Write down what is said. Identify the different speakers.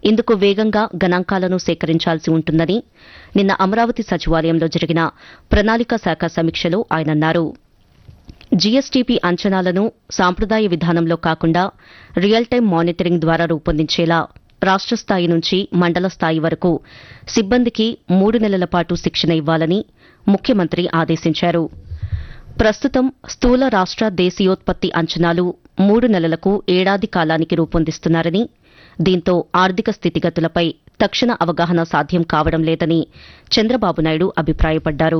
Speaker 1: ఇందుకు వేగంగా గణాంకాలను సేకరించాల్సి ఉంటుందని నిన్న అమరావతి సచివాలయంలో జరిగిన ప్రణాళిక శాఖ సమీక్షలో ఆయన అన్నారు జీఎస్టీపీ అంచనాలను సాంప్రదాయ విధానంలో కాకుండా రియల్ టైం మానిటరింగ్ ద్వారా రూపొందించేలా రాష్ట స్థాయి నుంచి మండల స్థాయి వరకు సిబ్బందికి మూడు నెలల పాటు శిక్షణ ఇవ్వాలని ముఖ్యమంత్రి ఆదేశించారు ప్రస్తుతం స్థూల రాష్ట దేశీయోత్పత్తి అంచనాలు మూడు నెలలకు ఏడాది కాలానికి రూపొందిస్తున్నారని దీంతో ఆర్థిక స్థితిగతులపై తక్షణ అవగాహన సాధ్యం కావడం లేదని చంద్రబాబు నాయుడు అభిప్రాయపడ్డారు